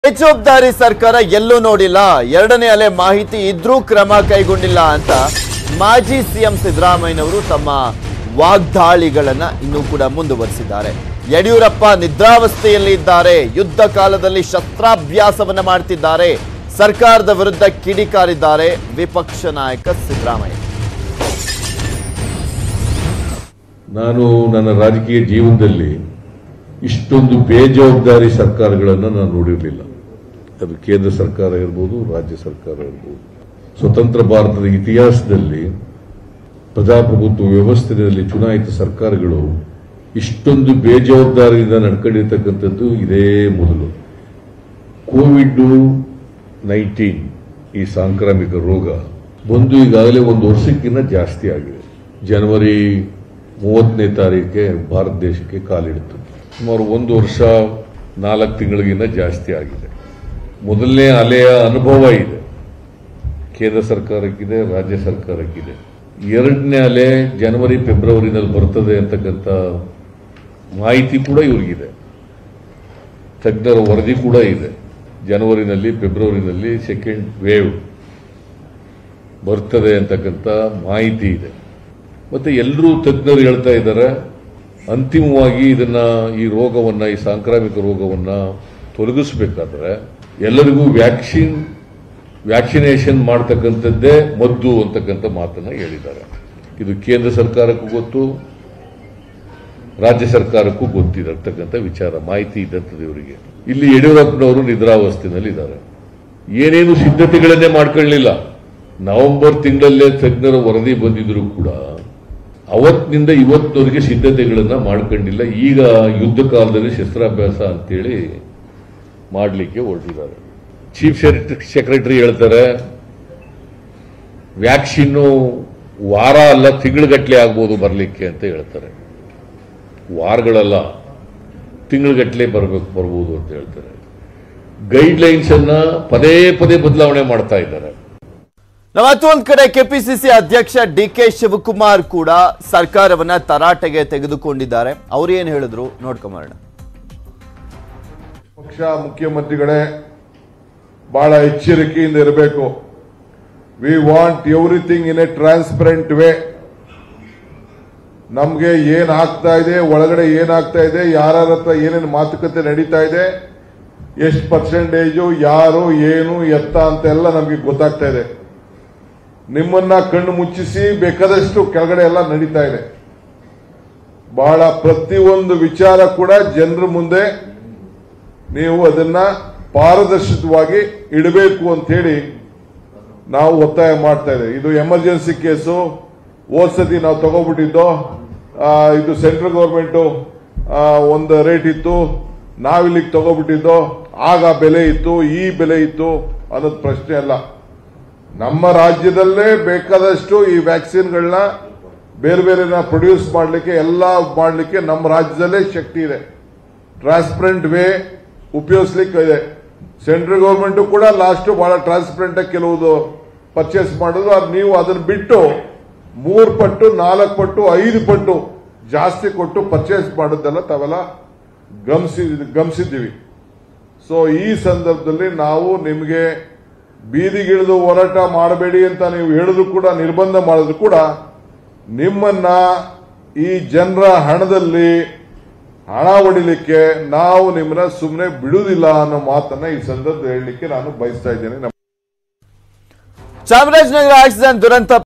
ಬೇಜವಾಬ್ದಾರಿ ಸರ್ಕಾರ ಎಲ್ಲೂ ನೋಡಿಲ್ಲ ಎರಡನೇ ಅಲೆ ಮಾಹಿತಿ ಇದ್ರೂ ಕ್ರಮ ಕೈಗೊಂಡಿಲ್ಲ ಅಂತ ಮಾಜಿ ಸಿಎಂ ಸಿದ್ದರಾಮಯ್ಯನವರು ತಮ್ಮ ವಾಗ್ದಾಳಿಗಳನ್ನ ಇನ್ನೂ ಕೂಡ ಮುಂದುವರಿಸಿದ್ದಾರೆ ಯಡಿಯೂರಪ್ಪ ನಿದ್ರಾವಸ್ಥೆಯಲ್ಲಿ ಇದ್ದಾರೆ ಯುದ್ಧ ಕಾಲದಲ್ಲಿ ಶಸ್ತ್ರಾಭ್ಯಾಸವನ್ನ ಮಾಡ್ತಿದ್ದಾರೆ ಸರ್ಕಾರದ ವಿರುದ್ಧ ಕಿಡಿಕಾರಿದ್ದಾರೆ ವಿಪಕ್ಷ ನಾಯಕ ಸಿದ್ದರಾಮಯ್ಯ ನಾನು ನನ್ನ ರಾಜಕೀಯ ಜೀವನದಲ್ಲಿ ಇಷ್ಟೊಂದು ಬೇಜವಾಬ್ದಾರಿ ಸರ್ಕಾರಗಳನ್ನು ನಾನು ನೋಡಿರಲಿಲ್ಲ ಅದು ಕೇಂದ್ರ ಸರ್ಕಾರ ಇರ್ಬೋದು ರಾಜ್ಯ ಸರ್ಕಾರ ಇರ್ಬೋದು ಸ್ವತಂತ್ರ ಭಾರತದ ಇತಿಹಾಸದಲ್ಲಿ ಪ್ರಜಾಪ್ರಭುತ್ವ ವ್ಯವಸ್ಥೆಯಲ್ಲಿ ಚುನಾಯಿತ ಸರ್ಕಾರಗಳು ಇಷ್ಟೊಂದು ಬೇಜವಾಬ್ದಾರಿಯಿಂದ ನಡ್ಕೊಂಡಿರ್ತಕ್ಕಂಥದ್ದು ಇದೇ ಮೊದಲು ಕೋವಿಡ್ ನೈನ್ಟೀನ್ ಈ ಸಾಂಕ್ರಾಮಿಕ ರೋಗ ಬಂದು ಈಗಾಗಲೇ ಒಂದು ವರ್ಷಕ್ಕಿಂತ ಜಾಸ್ತಿ ಆಗಿದೆ ಜನವರಿ ಮೂವತ್ತನೇ ತಾರೀಕಿಗೆ ಭಾರತ ದೇಶಕ್ಕೆ ಕಾಲಿಡ್ತು ಸುಮಾರು ಒಂದು ವರ್ಷ ನಾಲ್ಕು ತಿಂಗಳಿಗಿಂತ ಜಾಸ್ತಿ ಆಗಿದೆ ಮೊದಲನೇ ಅಲೆಯ ಅನುಭವ ಇದೆ ಕೇಂದ್ರ ಸರ್ಕಾರಕ್ಕಿದೆ ರಾಜ್ಯ ಸರ್ಕಾರಕ್ಕಿದೆ ಎರಡನೇ ಅಲೆ ಜನವರಿ ಫೆಬ್ರವರಿನಲ್ಲಿ ಬರ್ತದೆ ಅಂತಕ್ಕಂಥ ಮಾಹಿತಿ ಕೂಡ ಇವ್ರಿಗಿದೆ ತಜ್ಞರ ವರದಿ ಕೂಡ ಇದೆ ಜನವರಿನಲ್ಲಿ ಫೆಬ್ರವರಿನಲ್ಲಿ ಸೆಕೆಂಡ್ ವೇವ್ ಬರ್ತದೆ ಅಂತಕ್ಕಂಥ ಮಾಹಿತಿ ಇದೆ ಮತ್ತೆ ಎಲ್ಲರೂ ತಜ್ಞರು ಹೇಳ್ತಾ ಇದ್ದಾರೆ ಅಂತಿಮವಾಗಿ ಇದನ್ನ ಈ ರೋಗವನ್ನ ಈ ಸಾಂಕ್ರಾಮಿಕ ರೋಗವನ್ನ ತೊಲಗಿಸಬೇಕಾದ್ರೆ ಎಲ್ಲರಿಗೂ ವ್ಯಾಕ್ಸಿನ್ ವ್ಯಾಕ್ಸಿನೇಷನ್ ಮಾಡ್ತಕ್ಕಂಥದ್ದೇ ಮದ್ದು ಅಂತಕ್ಕಂಥ ಮಾತನ್ನ ಹೇಳಿದ್ದಾರೆ ಇದು ಕೇಂದ್ರ ಸರ್ಕಾರಕ್ಕೂ ಗೊತ್ತು ರಾಜ್ಯ ಸರ್ಕಾರಕ್ಕೂ ಗೊತ್ತಿರತಕ್ಕಂಥ ವಿಚಾರ ಮಾಹಿತಿ ಇದ್ದಂಥದ್ದು ಇವರಿಗೆ ಇಲ್ಲಿ ಯಡಿಯೂರಪ್ಪನವರು ನಿದ್ರಾವಸ್ಥೆನಲ್ಲಿ ಇದ್ದಾರೆ ಏನೇನು ಸಿದ್ಧತೆಗಳನ್ನೇ ಮಾಡ್ಕೊಳ್ಳಿಲ್ಲ ನವೆಂಬರ್ ತಿಂಗಳಲ್ಲೇ ತಜ್ಞರ ವರದಿ ಬಂದಿದ್ರು ಕೂಡ ಅವತ್ತಿನಿಂದ ಇವತ್ತಿನವರೆಗೆ ಸಿದ್ಧತೆಗಳನ್ನ ಮಾಡ್ಕೊಂಡಿಲ್ಲ ಈಗ ಯುದ್ಧ ಕಾಲದಲ್ಲಿ ಶಸ್ತ್ರಾಭ್ಯಾಸ ಅಂತೇಳಿ ಮಾಡಲಿಕ್ಕೆ ಹೊರಟಿದ್ದಾರೆ ಚೀಫ್ ಸೆಕ್ರೆಟರಿ ಹೇಳ್ತಾರೆ ವ್ಯಾಕ್ಸಿನ್ನು ವಾರ ಅಲ್ಲ ತಿಂಗಳುಗಟ್ಟಲೆ ಆಗ್ಬೋದು ಬರಲಿಕ್ಕೆ ಅಂತ ಹೇಳ್ತಾರೆ ವಾರಗಳಲ್ಲ ತಿಂಗಳುಗಟ್ಟಲೆ ಬರಬೇಕು ಬರ್ಬೋದು ಅಂತ ಹೇಳ್ತಾರೆ ಗೈಡ್ ಲೈನ್ಸ್ ಅನ್ನ ಪದೇ ಪದೇ ಬದಲಾವಣೆ ಮಾಡ್ತಾ ಇದ್ದಾರೆ ನಾವು ಮತ್ತೊಂದ್ ಕಡೆ ಕೆಪಿಸಿಸಿ ಅಧ್ಯಕ್ಷ ಡಿ ಕೆ ಶಿವಕುಮಾರ್ ಕೂಡ ಸರ್ಕಾರವನ್ನ ತರಾಟೆಗೆ ತೆಗೆದುಕೊಂಡಿದ್ದಾರೆ ಅವ್ರು ಏನ್ ಹೇಳಿದ್ರು ನೋಡ್ಕೊಂಬರೋಣ ಪಕ್ಷ ಮುಖ್ಯಮಂತ್ರಿಗಳೇ ಬಹಳ ಎಚ್ಚರಿಕೆಯಿಂದ ಇರಬೇಕು we want everything in a transparent way ನಮ್ಗೆ ಏನ್ ಆಗ್ತಾ ಇದೆ ಒಳಗಡೆ ಏನಾಗ್ತಾ ಇದೆ ಯಾರ ಹತ್ರ ಏನೇನು ಮಾತುಕತೆ ನಡೀತಾ ಇದೆ ಎಷ್ಟು ಪರ್ಸೆಂಟೇಜು ಯಾರು ಏನು ಎತ್ತ ಅಂತೆಲ್ಲ ನಮ್ಗೆ ಗೊತ್ತಾಗ್ತಾ ಇದೆ ನಿಮ್ಮನ್ನ ಕಣ್ಣು ಮುಚ್ಚಿಸಿ ಬೇಕಾದಷ್ಟು ಕೆಳಗಡೆ ಎಲ್ಲ ನಡೀತಾ ಇದೆ ಬಹಳ ಪ್ರತಿಯೊಂದು ವಿಚಾರ ಕೂಡ ಜನರ ಮುಂದೆ ನೀವು ಅದನ್ನ ಪಾರದರ್ಶಕವಾಗಿ ಇಡಬೇಕು ಅಂತ ಹೇಳಿ ನಾವು ಒತ್ತಾಯ ಮಾಡ್ತಾ ಇದ್ದೇವೆ ಇದು ಎಮರ್ಜೆನ್ಸಿ ಕೇಸು ಹೋದ್ ಸತಿ ನಾವು ತಗೋಬಿಟ್ಟಿದ್ದು ಆ, ಇದು ಸೆಂಟ್ರಲ್ ಗೌರ್ಮೆಂಟ್ ಒಂದು ರೇಟ್ ಇತ್ತು ನಾವಿಲ್ಲಿಗೆ ತಗೋಬಿಟ್ಟಿದ್ದು ಆಗ ಬೆಲೆ ಇತ್ತು ಈ ಬೆಲೆ ಇತ್ತು ಅನ್ನೋದು ಪ್ರಶ್ನೆ ಅಲ್ಲ ನಮ್ಮ ರಾಜ್ಯದಲ್ಲೇ ಬೇಕಾದಷ್ಟು ಈ ವ್ಯಾಕ್ಸಿನ್ಗಳನ್ನ ಬೇರೆ ಬೇರೆನ ಪ್ರೊಡ್ಯೂಸ್ ಮಾಡಲಿಕ್ಕೆ ಎಲ್ಲ ಮಾಡಲಿಕ್ಕೆ ನಮ್ಮ ರಾಜ್ಯದಲ್ಲೇ ಶಕ್ತಿ ಇದೆ ಟ್ರಾನ್ಸ್ಪರೆಂಟ್ ವೇ ಉಪಯೋಗಿಸ್ಲಿಕ್ಕೆ ಇದೆ ಸೆಂಟ್ರಲ್ ಗೌರ್ಮೆಂಟ್ ಕೂಡ ಲಾಸ್ಟ್ ಬಹಳ ಟ್ರಾನ್ಸ್ಪರೆಂಟ್ ಆಗಿ ಕೆಲವುದು ಪರ್ಚೇಸ್ ಮಾಡಿದ್ರು ಅದು ನೀವು ಅದನ್ನ ಬಿಟ್ಟು ಮೂರು ಪಟ್ಟು ನಾಲ್ಕು ಪಟ್ಟು ಐದು ಪಟ್ಟು ಜಾಸ್ತಿ ಕೊಟ್ಟು ಪರ್ಚೇಸ್ ಮಾಡೋದೆಲ್ಲ ತಾವೆಲ್ಲ ಗಮನಿಸಿ ಗಮನಿಸಿದ್ದೀವಿ ಸೊ ಈ ಸಂದರ್ಭದಲ್ಲಿ ನಾವು ನಿಮಗೆ ಬೀದಿಗಿಳಿದು ಹೋರಾಟ ಮಾಡಬೇಡಿ ಅಂತ ನೀವು ಹೇಳಿದ್ರು ಕೂಡ ನಿರ್ಬಂಧ ಮಾಡಿದ್ರು ಕೂಡ ನಿಮ್ಮನ್ನ ಈ ಜನರ ಹಣದಲ್ಲಿ ಹಣ ಹೊಡಿಲಿಕ್ಕೆ ನಾವು ನಿಮ್ಮನ್ನ ಸುಮ್ಮನೆ ಬಿಡುವುದಿಲ್ಲ ಅನ್ನೋ ಮಾತನ್ನ ಈ ಸಂದರ್ಭದಲ್ಲಿ ಹೇಳಲಿಕ್ಕೆ ನಾನು ಬಯಸ್ತಾ ಇದ್ದೇನೆ ಚಾಮರಾಜನಗರ ಆಕ್ಸಿಡೆಂಟ್ ದುರಂತ